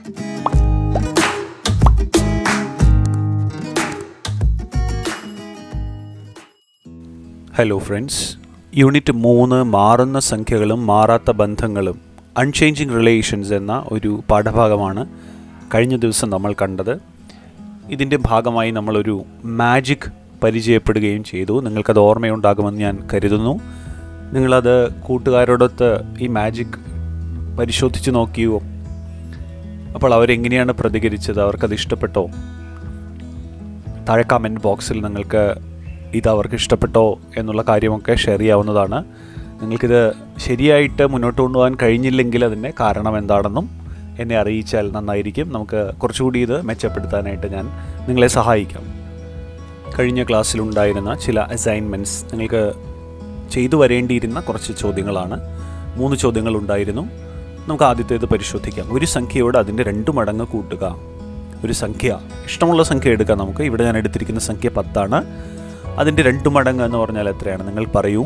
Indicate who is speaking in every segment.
Speaker 1: hello friends unit മൂന്ന് മാറുന്ന സംഖ്യകളും മാറാത്ത ബന്ധങ്ങളും അൺചേഞ്ചിങ് റിലേഷൻസ് എന്ന ഒരു പാഠഭാഗമാണ് കഴിഞ്ഞ ദിവസം നമ്മൾ കണ്ടത് ഇതിൻ്റെ ഭാഗമായി നമ്മളൊരു മാജിക് പരിചയപ്പെടുകയും ചെയ്തു നിങ്ങൾക്കത് ഓർമ്മയുണ്ടാകുമെന്ന് ഞാൻ കരുതുന്നു നിങ്ങളത് കൂട്ടുകാരോടൊത്ത് ഈ മാജിക് പരിശോധിച്ച് നോക്കിയോ അപ്പോൾ അവരെങ്ങനെയാണ് പ്രതികരിച്ചത് അവർക്കത് ഇഷ്ടപ്പെട്ടോ താഴെ കമൻറ്റ് ബോക്സിൽ നിങ്ങൾക്ക് ഇത് അവർക്ക് ഇഷ്ടപ്പെട്ടോ എന്നുള്ള കാര്യമൊക്കെ ഷെയർ ചെയ്യാവുന്നതാണ് നിങ്ങൾക്കിത് ശരിയായിട്ട് മുന്നോട്ട് കൊണ്ടുപോകാൻ കഴിഞ്ഞില്ലെങ്കിൽ അതിൻ്റെ കാരണം എന്താണെന്നും എന്നെ അറിയിച്ചാൽ നന്നായിരിക്കും നമുക്ക് കുറച്ചുകൂടി ഇത് മെച്ചപ്പെടുത്താനായിട്ട് ഞാൻ നിങ്ങളെ സഹായിക്കാം കഴിഞ്ഞ ക്ലാസ്സിലുണ്ടായിരുന്ന ചില അസൈൻമെൻറ്റ്സ് നിങ്ങൾക്ക് ചെയ്തു വരേണ്ടിയിരുന്ന കുറച്ച് ചോദ്യങ്ങളാണ് മൂന്ന് ചോദ്യങ്ങൾ ഉണ്ടായിരുന്നു നമുക്ക് ആദ്യത്തേത് പരിശോധിക്കാം ഒരു സംഖ്യയോട് അതിൻ്റെ രണ്ട് മടങ്ങ് കൂട്ടുക ഒരു സംഖ്യ ഇഷ്ടമുള്ള സംഖ്യ എടുക്കാം നമുക്ക് ഇവിടെ ഞാൻ എടുത്തിരിക്കുന്ന സംഖ്യ പത്താണ് അതിൻ്റെ രണ്ട് മടങ്ങ് എന്ന് പറഞ്ഞാൽ എത്രയാണ് നിങ്ങൾ പറയൂ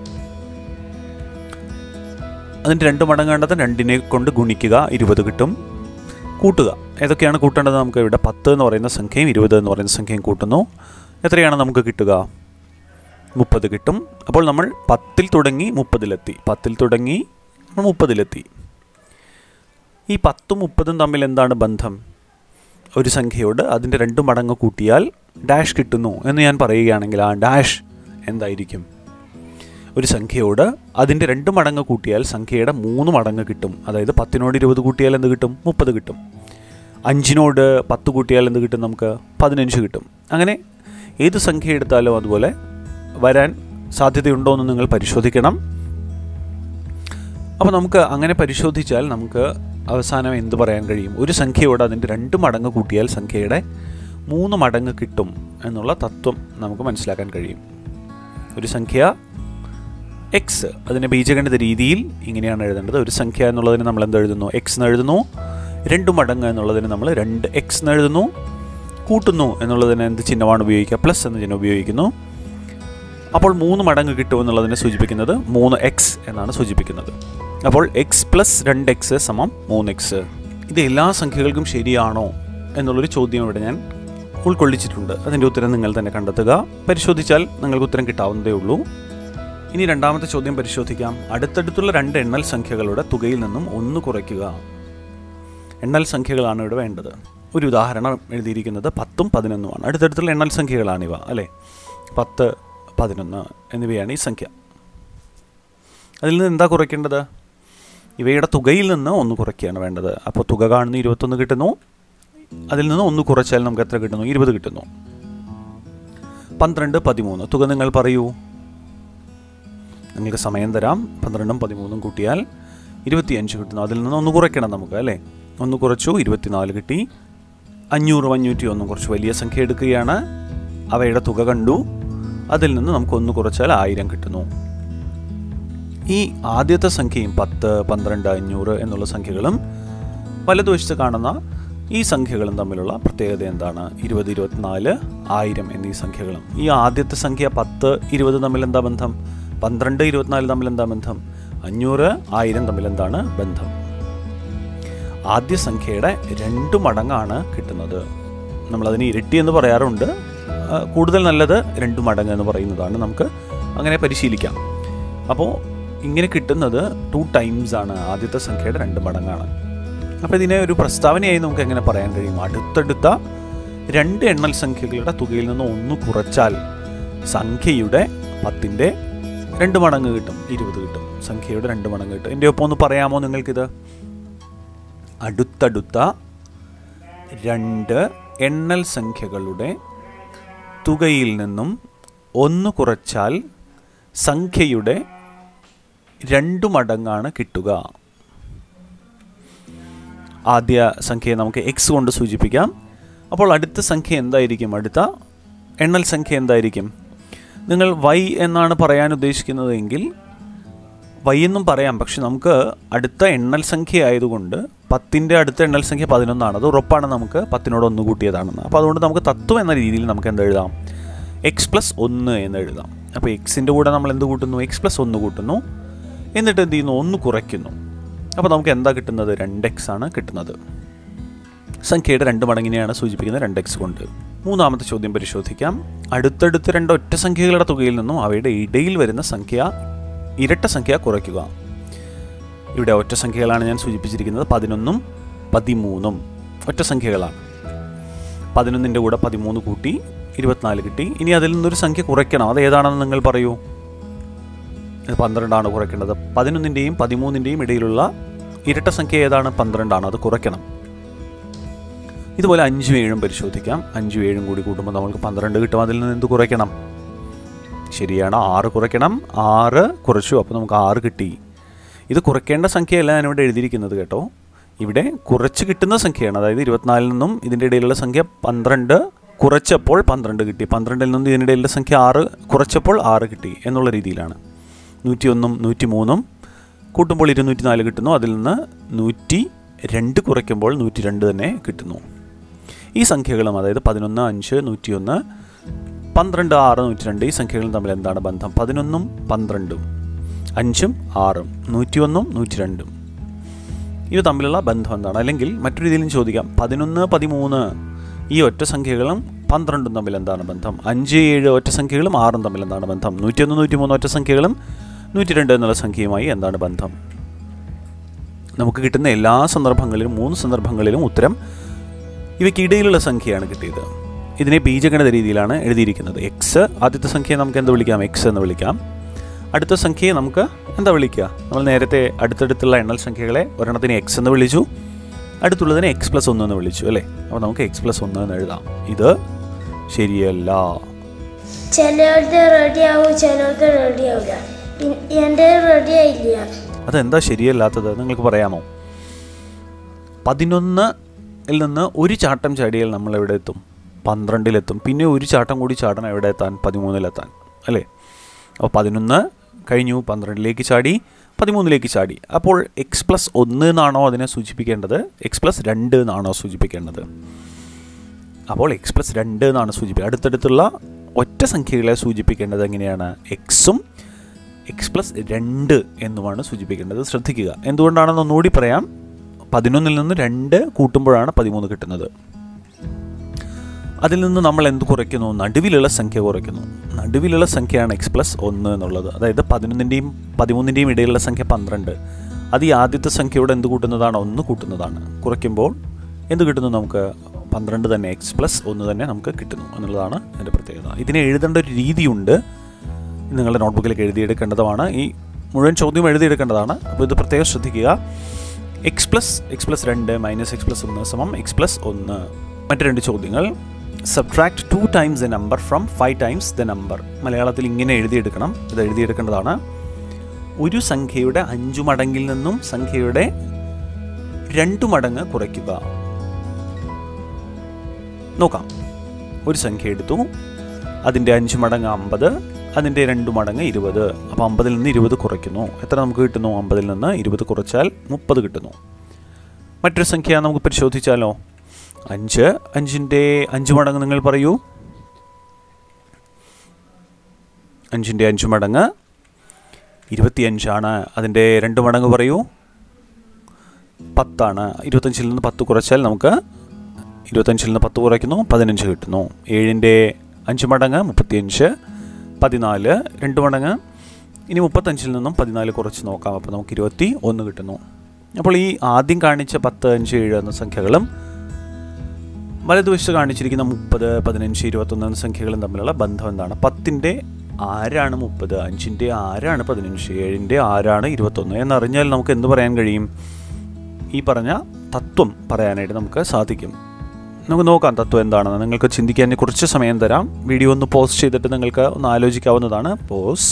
Speaker 1: അതിൻ്റെ രണ്ട് മടങ്ങ് കണ്ടത് രണ്ടിനെ കൊണ്ട് ഗുണിക്കുക ഇരുപത് കിട്ടും കൂട്ടുക ഏതൊക്കെയാണ് കൂട്ടേണ്ടത് നമുക്ക് ഇവിടെ പത്ത് എന്ന് പറയുന്ന സംഖ്യയും ഇരുപത് എന്ന് പറയുന്ന സംഖ്യയും കൂട്ടുന്നു എത്രയാണ് നമുക്ക് കിട്ടുക മുപ്പത് കിട്ടും അപ്പോൾ നമ്മൾ പത്തിൽ തുടങ്ങി മുപ്പതിലെത്തി പത്തിൽ തുടങ്ങി നമ്മൾ മുപ്പതിലെത്തി ഈ പത്തും മുപ്പതും തമ്മിൽ എന്താണ് ബന്ധം ഒരു സംഖ്യയോട് അതിൻ്റെ രണ്ട് മടങ്ങ് കൂട്ടിയാൽ ഡാഷ് കിട്ടുന്നു എന്ന് ഞാൻ പറയുകയാണെങ്കിൽ ആ ഡാഷ് എന്തായിരിക്കും ഒരു സംഖ്യയോട് അതിൻ്റെ രണ്ട് മടങ്ങ് കൂട്ടിയാൽ സംഖ്യയുടെ മൂന്ന് മടങ്ങ് കിട്ടും അതായത് പത്തിനോട് ഇരുപത് കൂട്ടിയാൽ എന്ത് കിട്ടും മുപ്പത് കിട്ടും അഞ്ചിനോട് പത്ത് കൂട്ടിയാൽ എന്ത് കിട്ടും നമുക്ക് പതിനഞ്ച് കിട്ടും അങ്ങനെ ഏത് സംഖ്യ എടുത്താലും അതുപോലെ വരാൻ സാധ്യതയുണ്ടോ എന്ന് നിങ്ങൾ പരിശോധിക്കണം അപ്പോൾ നമുക്ക് അങ്ങനെ പരിശോധിച്ചാൽ നമുക്ക് അവസാനം എന്ത് പറയാൻ കഴിയും ഒരു സംഖ്യയോട് അതിൻ്റെ രണ്ട് മടങ്ങ് കൂട്ടിയാൽ സംഖ്യയുടെ മൂന്ന് മടങ്ങ് കിട്ടും എന്നുള്ള തത്വം നമുക്ക് മനസ്സിലാക്കാൻ കഴിയും ഒരു സംഖ്യ എക്സ് അതിനെ ബീജഗണിത രീതിയിൽ ഇങ്ങനെയാണ് എഴുതേണ്ടത് ഒരു സംഖ്യ എന്നുള്ളതിന് നമ്മൾ എന്ത് എഴുതുന്നു എക്സ് എന്ന് എഴുതുന്നു രണ്ട് മടങ്ങ് എന്നുള്ളതിന് നമ്മൾ രണ്ട് എക്സ് എന്ന് എഴുതുന്നു കൂട്ടുന്നു എന്നുള്ളതിന് എന്ത് ചിഹ്നമാണ് ഉപയോഗിക്കുക പ്ലസ് എന്ന ചിഹ്നം ഉപയോഗിക്കുന്നു അപ്പോൾ മൂന്ന് മടങ്ങ് കിട്ടുമെന്നുള്ളതിനെ സൂചിപ്പിക്കുന്നത് മൂന്ന് എക്സ് എന്നാണ് സൂചിപ്പിക്കുന്നത് അപ്പോൾ എക്സ് പ്ലസ് രണ്ട് എക്സ് സമം മൂന്ന് എക്സ് ഇത് എല്ലാ സംഖ്യകൾക്കും ശരിയാണോ എന്നുള്ളൊരു ചോദ്യം ഇവിടെ ഞാൻ ഉൾക്കൊള്ളിച്ചിട്ടുണ്ട് അതിൻ്റെ ഉത്തരം നിങ്ങൾ തന്നെ കണ്ടെത്തുക പരിശോധിച്ചാൽ നിങ്ങൾക്ക് ഉത്തരം കിട്ടാവുന്നതേ ഉള്ളൂ ഇനി രണ്ടാമത്തെ ചോദ്യം പരിശോധിക്കാം അടുത്തടുത്തുള്ള രണ്ട് എണ്ണൽ സംഖ്യകളുടെ തുകയിൽ നിന്നും ഒന്ന് കുറയ്ക്കുക എണ്ണൽ സംഖ്യകളാണ് ഇവിടെ വേണ്ടത് ഒരു ഉദാഹരണം എഴുതിയിരിക്കുന്നത് പത്തും പതിനൊന്നുമാണ് അടുത്തടുത്തുള്ള എണ്ണൽ സംഖ്യകളാണിവ അല്ലേ പത്ത് പതിനൊന്ന് എന്നിവയാണ് ഈ സംഖ്യ അതിൽ നിന്ന് എന്താ കുറയ്ക്കേണ്ടത് ഇവയുടെ തുകയിൽ നിന്ന് ഒന്ന് കുറയ്ക്കുകയാണ് വേണ്ടത് അപ്പോൾ തുക കാണുന്ന ഇരുപത്തൊന്ന് കിട്ടുന്നു അതിൽ നിന്ന് ഒന്ന് കുറച്ചാൽ നമുക്ക് എത്ര കിട്ടുന്നു ഇരുപത് കിട്ടുന്നു പന്ത്രണ്ട് പതിമൂന്ന് തുക നിങ്ങൾ പറയൂ നിങ്ങൾക്ക് സമയം തരാം പന്ത്രണ്ടും പതിമൂന്നും കൂട്ടിയാൽ ഇരുപത്തിയഞ്ച് കിട്ടുന്നു അതിൽ നിന്ന് ഒന്ന് കുറയ്ക്കണം നമുക്ക് അല്ലേ ഒന്ന് കുറച്ചു ഇരുപത്തിനാല് കിട്ടി അഞ്ഞൂറും അഞ്ഞൂറ്റി ഒന്നും കുറച്ച് വലിയ സംഖ്യ എടുക്കുകയാണ് അവയുടെ തുക കണ്ടു അതിൽ നിന്ന് നമുക്ക് ഒന്ന് കുറച്ചാൽ ആയിരം കിട്ടുന്നു ഈ ആദ്യത്തെ സംഖ്യയും പത്ത് പന്ത്രണ്ട് അഞ്ഞൂറ് എന്നുള്ള സംഖ്യകളും വലതുവശത്ത് കാണുന്ന ഈ സംഖ്യകളും തമ്മിലുള്ള പ്രത്യേകത എന്താണ് ഇരുപത് ഇരുപത്തിനാല് ആയിരം എന്നീ സംഖ്യകളും ഈ ആദ്യത്തെ സംഖ്യ പത്ത് ഇരുപത് തമ്മിൽ എന്താ ബന്ധം പന്ത്രണ്ട് ഇരുപത്തിനാല് തമ്മിൽ എന്താ ബന്ധം അഞ്ഞൂറ് ആയിരം തമ്മിൽ എന്താണ് ബന്ധം ആദ്യ സംഖ്യയുടെ രണ്ട് മടങ്ങാണ് കിട്ടുന്നത് നമ്മളതിന് ഇരട്ടി എന്ന് പറയാറുണ്ട് കൂടുതൽ നല്ലത് രണ്ട് മടങ്ങ് എന്ന് പറയുന്നതാണ് നമുക്ക് അങ്ങനെ പരിശീലിക്കാം അപ്പോൾ ഇങ്ങനെ കിട്ടുന്നത് ടു ടൈംസ് ആണ് ആദ്യത്തെ സംഖ്യയുടെ രണ്ട് മടങ്ങാണ് അപ്പോൾ ഇതിനെ ഒരു പ്രസ്താവനയായി നമുക്ക് എങ്ങനെ പറയാൻ കഴിയും അടുത്തടുത്ത രണ്ട് എണ്ണൽ സംഖ്യകളുടെ തുകയിൽ നിന്ന് ഒന്ന് കുറച്ചാൽ സംഖ്യയുടെ പത്തിൻ്റെ രണ്ട് മടങ്ങ് കിട്ടും ഇരുപത് കിട്ടും സംഖ്യയുടെ രണ്ട് മടങ്ങ് കിട്ടും എൻ്റെ ഒപ്പം ഒന്ന് പറയാമോ നിങ്ങൾക്കിത് അടുത്തടുത്ത രണ്ട് എണ്ണൽ സംഖ്യകളുടെ തുകയിൽ നിന്നും ഒന്ന് കുറച്ചാൽ സംഖ്യയുടെ രണ്ടു മടങ്ങാണ് കിട്ടുക ആദ്യ സംഖ്യയെ നമുക്ക് എക്സ് കൊണ്ട് സൂചിപ്പിക്കാം അപ്പോൾ അടുത്ത സംഖ്യ എന്തായിരിക്കും അടുത്ത എണ്ണൽ സംഖ്യ എന്തായിരിക്കും നിങ്ങൾ വൈ എന്നാണ് പറയാൻ ഉദ്ദേശിക്കുന്നതെങ്കിൽ വൈ എന്നും പറയാം പക്ഷെ നമുക്ക് അടുത്ത എണ്ണൽ സംഖ്യ ആയതുകൊണ്ട് പത്തിൻ്റെ അടുത്ത എണ്ണൽ സംഖ്യ പതിനൊന്നാണ് അത് ഉറപ്പാണ് നമുക്ക് പത്തിനോട് ഒന്ന് കൂട്ടിയതാണെന്ന് അപ്പോൾ അതുകൊണ്ട് നമുക്ക് തത്വം എന്ന രീതിയിൽ നമുക്ക് എന്ത് എഴുതാം എക്സ് പ്ലസ് ഒന്ന് എന്ന് എഴുതാം അപ്പോൾ എക്സിൻ്റെ കൂടെ നമ്മൾ എന്ത് കൂട്ടുന്നു എക്സ് പ്ലസ് ഒന്ന് കൂട്ടുന്നു എന്നിട്ട് എന്ത് ചെയ്യുന്നു ഒന്ന് കുറയ്ക്കുന്നു അപ്പോൾ നമുക്ക് എന്താ കിട്ടുന്നത് രണ്ട് എക്സ് ആണ് കിട്ടുന്നത് സംഖ്യയുടെ രണ്ട് മടങ്ങിനെയാണ് സൂചിപ്പിക്കുന്നത് രണ്ട് എക്സ് കൊണ്ട് മൂന്നാമത്തെ ചോദ്യം പരിശോധിക്കാം അടുത്തടുത്ത രണ്ട് ഒറ്റ സംഖ്യകളുടെ തുകയിൽ നിന്നും അവയുടെ ഇടയിൽ വരുന്ന സംഖ്യ ഇരട്ട സംഖ്യ കുറയ്ക്കുക ഇവിടെ ഒറ്റ സംഖ്യകളാണ് ഞാൻ സൂചിപ്പിച്ചിരിക്കുന്നത് പതിനൊന്നും പതിമൂന്നും ഒറ്റ സംഖ്യകളാണ് പതിനൊന്നിൻ്റെ കൂടെ പതിമൂന്ന് കൂട്ടി ഇരുപത്തിനാല് കിട്ടി ഇനി അതിൽ നിന്നൊരു സംഖ്യ കുറയ്ക്കണം അത് ഏതാണെന്ന് നിങ്ങൾ പറയൂ ഇത് പന്ത്രണ്ടാണ് കുറയ്ക്കേണ്ടത് പതിനൊന്നിൻ്റെയും പതിമൂന്നിൻ്റെയും ഇടയിലുള്ള ഇരട്ട സംഖ്യ ഏതാണ് പന്ത്രണ്ടാണ് അത് കുറയ്ക്കണം ഇതുപോലെ അഞ്ചും ഏഴും പരിശോധിക്കാം അഞ്ചും ഏഴും കൂടി കൂട്ടുമ്പോൾ നമുക്ക് പന്ത്രണ്ട് കിട്ടും അതിൽ നിന്ന് എന്ത് കുറയ്ക്കണം ശരിയാണ് ആറ് കുറയ്ക്കണം ആറ് കുറച്ചു അപ്പോൾ നമുക്ക് ആറ് കിട്ടി ഇത് കുറയ്ക്കേണ്ട സംഖ്യയല്ല ഞാനിവിടെ എഴുതിയിരിക്കുന്നത് കേട്ടോ ഇവിടെ കുറച്ച് കിട്ടുന്ന സംഖ്യയാണ് അതായത് ഇരുപത്തിനാലിൽ നിന്നും ഇതിൻ്റെ ഇടയിലുള്ള സംഖ്യ പന്ത്രണ്ട് കുറച്ചപ്പോൾ പന്ത്രണ്ട് കിട്ടി പന്ത്രണ്ടിൽ നിന്നും ഇതിൻ്റെ ഇടയിലുള്ള സംഖ്യ ആറ് കുറച്ചപ്പോൾ ആറ് കിട്ടി എന്നുള്ള രീതിയിലാണ് നൂറ്റിയൊന്നും നൂറ്റി മൂന്നും കൂട്ടുമ്പോൾ ഇരുന്നൂറ്റി നാല് കിട്ടുന്നു അതിൽ നിന്ന് നൂറ്റി രണ്ട് കുറയ്ക്കുമ്പോൾ നൂറ്റി രണ്ട് തന്നെ കിട്ടുന്നു ഈ സംഖ്യകളും അതായത് പതിനൊന്ന് അഞ്ച് നൂറ്റിയൊന്ന് പന്ത്രണ്ട് ആറ് നൂറ്റി രണ്ട് ഈ സംഖ്യകളും തമ്മിൽ എന്താണ് ബന്ധം പതിനൊന്നും പന്ത്രണ്ടും അഞ്ചും ആറും നൂറ്റിയൊന്നും നൂറ്റി രണ്ടും ഇവ തമ്മിലുള്ള ബന്ധം എന്താണ് അല്ലെങ്കിൽ മറ്റൊരു രീതിയിലും ചോദിക്കാം പതിനൊന്ന് പതിമൂന്ന് ഈ ഒറ്റ സംഖ്യകളും പന്ത്രണ്ടും തമ്മിൽ എന്താണ് ബന്ധം അഞ്ച് ഏഴ് ഒറ്റ സംഖ്യകളും ആറും തമ്മിൽ എന്താണ് ബന്ധം നൂറ്റിയൊന്ന് നൂറ്റി മൂന്ന് ഒറ്റ സംഖ്യകളും നൂറ്റി രണ്ട് എന്നുള്ള സംഖ്യയുമായി എന്താണ് ബന്ധം നമുക്ക് കിട്ടുന്ന എല്ലാ സന്ദർഭങ്ങളിലും മൂന്ന് സന്ദർഭങ്ങളിലും ഉത്തരം ഇവയ്ക്കിടയിലുള്ള സംഖ്യയാണ് കിട്ടിയത് ഇതിനെ ബീജഗണിത രീതിയിലാണ് എഴുതിയിരിക്കുന്നത് എക്സ് ആദ്യത്തെ സംഖ്യയെ നമുക്ക് എന്ത് വിളിക്കാം എക്സ് എന്ന് വിളിക്കാം അടുത്ത സംഖ്യയെ നമുക്ക് എന്താ വിളിക്കുക നമ്മൾ നേരത്തെ അടുത്തടുത്തുള്ള എണ്ണൽ സംഖ്യകളെ ഒരെണ്ണത്തിന് എക്സ് എന്ന് വിളിച്ചു അടുത്തുള്ളതിനെ എക്സ് പ്ലസ് ഒന്ന് എന്ന് വിളിച്ചു അല്ലേ അപ്പോൾ നമുക്ക് എക്സ് പ്ലസ് ഒന്ന് എന്ന് എഴുതാം ഇത് ശരിയല്ല
Speaker 2: ചിലവരുടെ റെഡി ആവും ചിലവർക്ക് റെഡി ആവില്ല എൻ്റെ റെഡി ആയില്ല
Speaker 1: അതെന്താ ശരിയല്ലാത്തത് നിങ്ങൾക്ക് പറയാമോ പതിനൊന്നിൽ നിന്ന് ഒരു ചാട്ടം ചാടിയാൽ നമ്മൾ എവിടെ എത്തും പന്ത്രണ്ടിലെത്തും പിന്നെ ഒരു ചാട്ടം കൂടി ചാടണം എവിടെ എത്താൻ പതിമൂന്നിലെത്താൻ അല്ലേ അപ്പോൾ പതിനൊന്ന് കഴിഞ്ഞു പന്ത്രണ്ടിലേക്ക് ചാടി പതിമൂന്നിലേക്ക് ചാടി അപ്പോൾ എക്സ് പ്ലസ് ഒന്ന് എന്നാണോ അതിനെ സൂചിപ്പിക്കേണ്ടത് എക്സ് പ്ലസ് രണ്ട് എന്നാണോ സൂചിപ്പിക്കേണ്ടത് അപ്പോൾ എക്സ് പ്ലസ് രണ്ട് എന്നാണ് സൂചിപ്പിക്കുക അടുത്തടുത്തുള്ള ഒറ്റ സംഖ്യകളെ സൂചിപ്പിക്കേണ്ടത് എങ്ങനെയാണ് എക്സും എക്സ് പ്ലസ് രണ്ട് എന്നുമാണ് സൂചിപ്പിക്കേണ്ടത് ശ്രദ്ധിക്കുക എന്തുകൊണ്ടാണെന്ന് ഒന്നുകൂടി പറയാം പതിനൊന്നിൽ നിന്ന് രണ്ട് കൂട്ടുമ്പോഴാണ് പതിമൂന്ന് കിട്ടുന്നത് അതിൽ നിന്ന് നമ്മൾ എന്ത് കുറയ്ക്കുന്നു നടുവിലുള്ള സംഖ്യ കുറയ്ക്കുന്നു നടുവിലുള്ള സംഖ്യയാണ് എക്സ് പ്ലസ് ഒന്ന് എന്നുള്ളത് അതായത് പതിനൊന്നിൻ്റെയും പതിമൂന്നിൻ്റെയും ഇടയിലുള്ള സംഖ്യ പന്ത്രണ്ട് അത് ഈ ആദ്യത്തെ സംഖ്യയോട് എന്ത് കൂട്ടുന്നതാണ് ഒന്ന് കൂട്ടുന്നതാണ് കുറയ്ക്കുമ്പോൾ എന്ത് കിട്ടുന്നു നമുക്ക് പന്ത്രണ്ട് തന്നെ എക്സ് പ്ലസ് ഒന്ന് തന്നെ നമുക്ക് കിട്ടുന്നു എന്നുള്ളതാണ് അതിൻ്റെ പ്രത്യേകത ഇതിനെ എഴുതേണ്ട ഒരു രീതിയുണ്ട് നിങ്ങളുടെ നോട്ട്ബുക്കിലേക്ക് എഴുതിയെടുക്കേണ്ടതുമാണ് ഈ മുഴുവൻ ചോദ്യം എഴുതിയെടുക്കേണ്ടതാണ് അപ്പോൾ ഇത് പ്രത്യേകം ശ്രദ്ധിക്കുക എക്സ് പ്ലസ് എക്സ് പ്ലസ് രണ്ട് മൈനസ് എക്സ് പ്ലസ് ഒന്ന് സമം എക്സ് പ്ലസ് ഒന്ന് മറ്റ് രണ്ട് ചോദ്യങ്ങൾ subtract two times the number from five times the number മലയാളത്തിൽ ഇങ്ങനെ എഴുതിയെടുക്കണം ഇത് എഴുതിയെടുക്കേണ്ടതാണ് ഒരു സംഖ്യയുടെ അഞ്ചു മടങ്ങിൽ നിന്നും സംഖ്യയുടെ രണ്ടു മടങ്ങ് കുറയ്ക്കുക നോക്കാം ഒരു സംഖ്യ എടുത്തു അതിൻ്റെ അഞ്ച് മടങ്ങ് അമ്പത് അതിൻ്റെ രണ്ട് മടങ്ങ് ഇരുപത് അപ്പോൾ അമ്പതിൽ നിന്ന് ഇരുപത് കുറയ്ക്കുന്നു എത്ര നമുക്ക് കിട്ടുന്നു അമ്പതിൽ നിന്ന് ഇരുപത് കുറച്ചാൽ മുപ്പത് കിട്ടുന്നു മറ്റൊരു സംഖ്യ നമുക്ക് പരിശോധിച്ചാലോ അഞ്ച് അഞ്ചിൻ്റെ അഞ്ച് മടങ്ങ് നിങ്ങൾ പറയൂ അഞ്ചിൻ്റെ അഞ്ച് മടങ്ങ് ഇരുപത്തിയഞ്ചാണ് അതിൻ്റെ രണ്ട് മടങ്ങ് പറയൂ പത്താണ് ഇരുപത്തഞ്ചിൽ നിന്ന് പത്ത് കുറച്ചാൽ നമുക്ക് ഇരുപത്തഞ്ചിൽ നിന്ന് പത്ത് കുറയ്ക്കുന്നു പതിനഞ്ച് കിട്ടുന്നു ഏഴിൻ്റെ അഞ്ച് മടങ്ങ് മുപ്പത്തിയഞ്ച് പതിനാല് രണ്ട് മടങ്ങ് ഇനി മുപ്പത്തഞ്ചിൽ നിന്നും പതിനാല് കുറച്ച് നോക്കാം അപ്പോൾ നമുക്ക് ഇരുപത്തി ഒന്ന് കിട്ടുന്നു അപ്പോൾ ഈ ആദ്യം കാണിച്ച പത്ത് അഞ്ച് ഏഴ് എന്ന സംഖ്യകളും വലതുവശത്ത് കാണിച്ചിരിക്കുന്ന മുപ്പത് പതിനഞ്ച് ഇരുപത്തൊന്ന് എന്ന സംഖ്യകളും തമ്മിലുള്ള ബന്ധം എന്താണ് പത്തിൻ്റെ ആരാണ് മുപ്പത് അഞ്ചിൻ്റെ ആരാണ് പതിനഞ്ച് ഏഴിൻ്റെ ആരാണ് ഇരുപത്തൊന്ന് എന്നറിഞ്ഞാൽ നമുക്ക് എന്ത് പറയാൻ കഴിയും ഈ പറഞ്ഞ തത്വം പറയാനായിട്ട് നമുക്ക് സാധിക്കും നമുക്ക് നോക്കാം തത്വം എന്താണെന്ന് നിങ്ങൾക്ക് ചിന്തിക്കാൻ കുറച്ച് സമയം തരാം വീഡിയോ ഒന്ന് പോസ്റ്റ് ചെയ്തിട്ട് നിങ്ങൾക്ക് ഒന്ന് ആലോചിക്കാവുന്നതാണ് പോസ്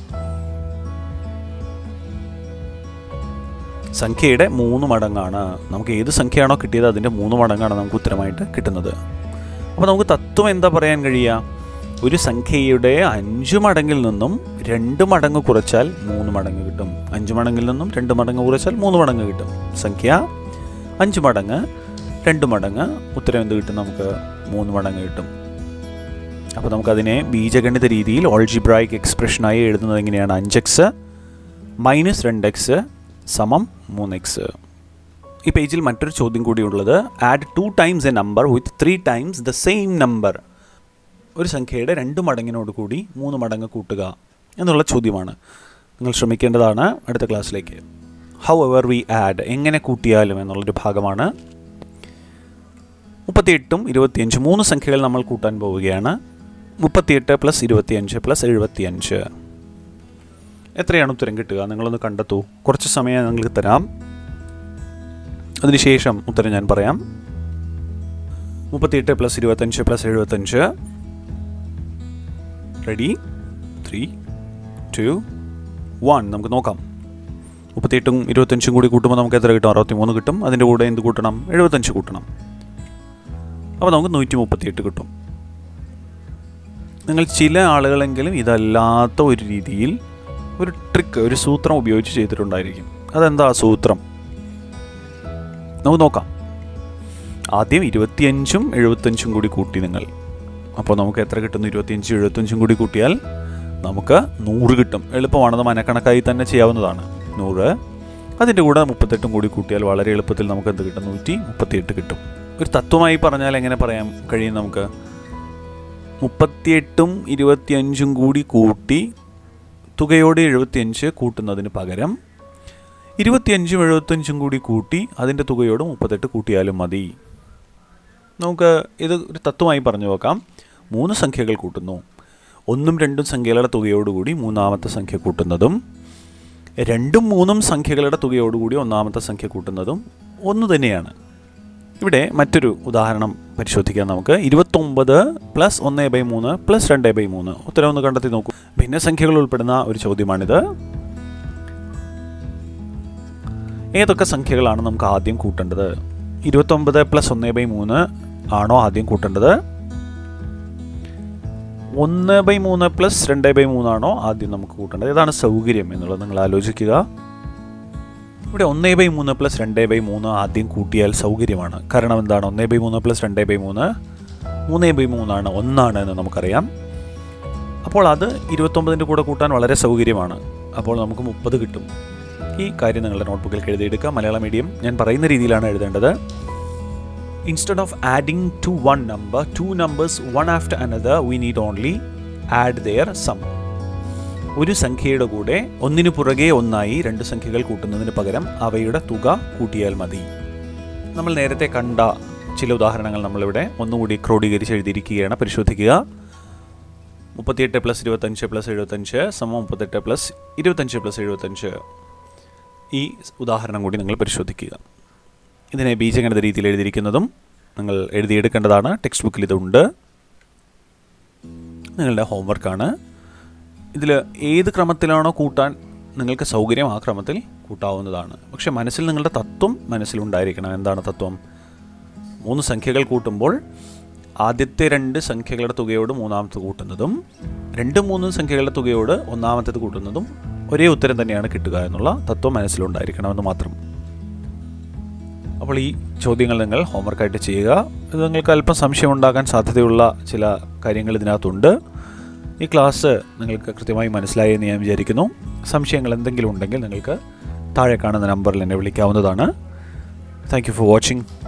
Speaker 1: സംഖ്യയുടെ മൂന്ന് മടങ്ങാണ് നമുക്ക് ഏത് സംഖ്യയാണോ കിട്ടിയത് അതിൻ്റെ മൂന്ന് മടങ്ങാണ് നമുക്ക് ഉത്തരമായിട്ട് കിട്ടുന്നത് അപ്പോൾ നമുക്ക് തത്വം എന്താ പറയാൻ കഴിയുക ഒരു സംഖ്യയുടെ അഞ്ച് മടങ്ങിൽ നിന്നും രണ്ട് മടങ്ങ് കുറച്ചാൽ മൂന്ന് മടങ്ങ് കിട്ടും അഞ്ച് മടങ്ങിൽ നിന്നും രണ്ട് മടങ്ങ് കുറച്ചാൽ മൂന്ന് മടങ്ങ് കിട്ടും സംഖ്യ അഞ്ച് മടങ്ങ് രണ്ട് മടങ്ങ് ഉത്തരം എന്ത് കിട്ടും നമുക്ക് മൂന്ന് മടങ്ങ് കിട്ടും അപ്പോൾ നമുക്കതിനെ ബീജഗണിത രീതിയിൽ ഓൾജിബ്രായിക് എക്സ്പ്രഷനായി എഴുതുന്നത് എങ്ങനെയാണ് അഞ്ച് എക്സ് മൈനസ് രണ്ട് എക്സ് സമം മൂന്ന് എക്സ് ഈ പേജിൽ മറ്റൊരു ചോദ്യം കൂടിയുള്ളത് add two times a number with three times the same number ഒരു സംഖ്യയുടെ രണ്ട് മടങ്ങിനോട് കൂടി മൂന്ന് മടങ്ങ് കൂട്ടുക എന്നുള്ള ചോദ്യമാണ് നിങ്ങൾ ശ്രമിക്കേണ്ടതാണ് അടുത്ത ക്ലാസ്സിലേക്ക് ഹൗ എവർ വി ആഡ് എങ്ങനെ കൂട്ടിയാലും എന്നുള്ളൊരു ഭാഗമാണ് മുപ്പത്തിയെട്ടും ഇരുപത്തിയഞ്ചും മൂന്ന് സംഖ്യകൾ നമ്മൾ കൂട്ടാൻ പോവുകയാണ് മുപ്പത്തിയെട്ട് പ്ലസ് ഇരുപത്തിയഞ്ച് പ്ലസ് എഴുപത്തിയഞ്ച് എത്രയാണ് ഉത്തരം കിട്ടുക നിങ്ങളൊന്ന് കണ്ടെത്തൂ കുറച്ച് സമയം നിങ്ങൾക്ക് തരാം അതിനുശേഷം ഉത്തരം ഞാൻ പറയാം മുപ്പത്തിയെട്ട് പ്ലസ് ഇരുപത്തഞ്ച് പ്ലസ് എഴുപത്തഞ്ച് റെഡി ത്രീ ടു വൺ നമുക്ക് നോക്കാം മുപ്പത്തിയെട്ടും ഇരുപത്തഞ്ചും കൂടി കൂട്ടുമ്പോൾ നമുക്ക് എത്ര കിട്ടും അറുപത്തി മൂന്ന് കിട്ടും അതിൻ്റെ കൂടെ എന്ത് കൂട്ടണം എഴുപത്തഞ്ച് കൂട്ടണം അപ്പോൾ നമുക്ക് നൂറ്റി മുപ്പത്തിയെട്ട് കിട്ടും നിങ്ങൾ ചില ആളുകളെങ്കിലും ഇതല്ലാത്ത ഒരു രീതിയിൽ ഒരു ട്രിക്ക് ഒരു സൂത്രം ഉപയോഗിച്ച് ചെയ്തിട്ടുണ്ടായിരിക്കും അതെന്താ ആ സൂത്രം നമുക്ക് നോക്കാം ആദ്യം ഇരുപത്തിയഞ്ചും എഴുപത്തഞ്ചും കൂടി കൂട്ടി നിങ്ങൾ അപ്പോൾ നമുക്ക് എത്ര കിട്ടുന്നു ഇരുപത്തിയഞ്ചും എഴുപത്തഞ്ചും കൂടി കൂട്ടിയാൽ നമുക്ക് നൂറ് കിട്ടും എളുപ്പമാണത് മനക്കണക്കായി തന്നെ ചെയ്യാവുന്നതാണ് നൂറ് അതിൻ്റെ കൂടെ മുപ്പത്തെട്ടും കൂടി കൂട്ടിയാൽ വളരെ എളുപ്പത്തിൽ നമുക്ക് എന്ത് കിട്ടും നൂറ്റി മുപ്പത്തിയെട്ട് കിട്ടും ഒരു തത്വമായി പറഞ്ഞാൽ എങ്ങനെ പറയാൻ കഴിയും നമുക്ക് മുപ്പത്തിയെട്ടും ഇരുപത്തിയഞ്ചും കൂടി കൂട്ടി തുകയോട് എഴുപത്തിയഞ്ച് കൂട്ടുന്നതിന് പകരം ഇരുപത്തിയഞ്ചും എഴുപത്തഞ്ചും കൂടി കൂട്ടി അതിൻ്റെ തുകയോട് മുപ്പത്തെട്ട് കൂട്ടിയാലും മതി നമുക്ക് ഇത് ഒരു തത്വമായി പറഞ്ഞു നോക്കാം മൂന്ന് സംഖ്യകൾ കൂട്ടുന്നു ഒന്നും രണ്ടും സംഖ്യകളുടെ തുകയോടുകൂടി മൂന്നാമത്തെ സംഖ്യ കൂട്ടുന്നതും രണ്ടും മൂന്നും സംഖ്യകളുടെ തുകയോടുകൂടി ഒന്നാമത്തെ സംഖ്യ കൂട്ടുന്നതും ഒന്ന് തന്നെയാണ് ഇവിടെ മറ്റൊരു ഉദാഹരണം പരിശോധിക്കാം നമുക്ക് ഇരുപത്തൊമ്പത് പ്ലസ് ഒന്ന് ബൈ മൂന്ന് പ്ലസ് രണ്ട് ബൈ മൂന്ന് ഉത്തരം ഒന്ന് കണ്ടെത്തി നോക്കൂ ഭിന്നസംഖ്യകൾ ഉൾപ്പെടുന്ന ഒരു ചോദ്യമാണിത് ഏതൊക്കെ സംഖ്യകളാണ് നമുക്ക് ആദ്യം കൂട്ടേണ്ടത് ഇരുപത്തൊമ്പത് പ്ലസ് ഒന്ന് ബൈ മൂന്ന് ആണോ ആദ്യം കൂട്ടേണ്ടത് ഒന്ന് ബൈ മൂന്ന് പ്ലസ് രണ്ട് ബൈ മൂന്നാണോ ആദ്യം നമുക്ക് കൂട്ടേണ്ടത് ഏതാണ് സൗകര്യം എന്നുള്ളത് നിങ്ങൾ ആലോചിക്കുക ഇവിടെ ഒന്ന് ബൈ മൂന്ന് പ്ലസ് രണ്ട് ബൈ മൂന്ന് ആദ്യം കൂട്ടിയാൽ സൗകര്യമാണ് കാരണം എന്താണ് ഒന്ന് ബൈ മൂന്ന് പ്ലസ് രണ്ട് ബൈ മൂന്ന് മൂന്ന് ബൈ മൂന്നാണ് ഒന്നാണ് എന്ന് നമുക്കറിയാം അപ്പോൾ അത് ഇരുപത്തൊമ്പതിൻ്റെ കൂടെ കൂട്ടാൻ വളരെ സൗകര്യമാണ് അപ്പോൾ നമുക്ക് മുപ്പത് കിട്ടും ഈ കാര്യം നിങ്ങളുടെ നോട്ട്ബുക്കിൽ എഴുതിയെടുക്കുക മലയാളം മീഡിയം ഞാൻ പറയുന്ന രീതിയിലാണ് എഴുതേണ്ടത് instead of adding to one number two numbers one after another we need only add their sum ഒരു സംഖ്യയുടെ കൂടെ ഒന്നിനു പുറകെ ഒന്നായി രണ്ട് സംഖ്യകൾ കൂട്ടുന്നതിന് പകരം അവയുടെ തുക കൂട്ടിയാൽ മതി നമ്മൾ നേരത്തെ കണ്ട ചില ഉദാഹരണങ്ങൾ നമ്മളിവിടെ ഒന്നുകൂടി ക്രോഡീകരിച്ച് എഴുതിയിരിക്കുകയാണ് പരിശോധിക്കുക മുപ്പത്തിയെട്ട് പ്ലസ് ഇരുപത്തഞ്ച് പ്ലസ് എഴുപത്തഞ്ച് സമം മുപ്പത്തെട്ട് പ്ലസ് ഇരുപത്തഞ്ച് പ്ലസ് എഴുപത്തഞ്ച് ഈ ഉദാഹരണം കൂടി നിങ്ങൾ പരിശോധിക്കുക ഇതിനെ ബീജഗണിത രീതിയിൽ എഴുതിയിരിക്കുന്നതും നിങ്ങൾ എഴുതിയെടുക്കേണ്ടതാണ് ടെക്സ്റ്റ് ബുക്കിൽ ഇതുണ്ട് നിങ്ങളുടെ ഹോംവർക്കാണ് ഇതിൽ ഏത് ക്രമത്തിലാണോ കൂട്ടാൻ നിങ്ങൾക്ക് സൗകര്യം ആ ക്രമത്തിൽ കൂട്ടാവുന്നതാണ് പക്ഷെ മനസ്സിൽ നിങ്ങളുടെ തത്വം മനസ്സിലുണ്ടായിരിക്കണം എന്താണ് തത്വം മൂന്ന് സംഖ്യകൾ കൂട്ടുമ്പോൾ ആദ്യത്തെ രണ്ട് സംഖ്യകളുടെ തുകയോട് മൂന്നാമത്തെ കൂട്ടുന്നതും രണ്ട് മൂന്ന് സംഖ്യകളുടെ തുകയോട് ഒന്നാമത്തേത് കൂട്ടുന്നതും ഒരേ ഉത്തരം തന്നെയാണ് കിട്ടുക എന്നുള്ള തത്വം മനസ്സിലുണ്ടായിരിക്കണമെന്ന് മാത്രം അപ്പോൾ ഈ ചോദ്യങ്ങൾ നിങ്ങൾ ഹോംവർക്കായിട്ട് ചെയ്യുക ഇത് നിങ്ങൾക്ക് അല്പം സംശയം ഉണ്ടാകാൻ സാധ്യതയുള്ള ചില കാര്യങ്ങൾ ഇതിനകത്തുണ്ട് ഈ ക്ലാസ് നിങ്ങൾക്ക് കൃത്യമായി മനസ്സിലായി എന്ന് ഞാൻ വിചാരിക്കുന്നു സംശയങ്ങൾ എന്തെങ്കിലും ഉണ്ടെങ്കിൽ നിങ്ങൾക്ക് താഴെ കാണുന്ന നമ്പറിൽ എന്നെ വിളിക്കാവുന്നതാണ് താങ്ക് യു ഫോർ വാച്ചിങ്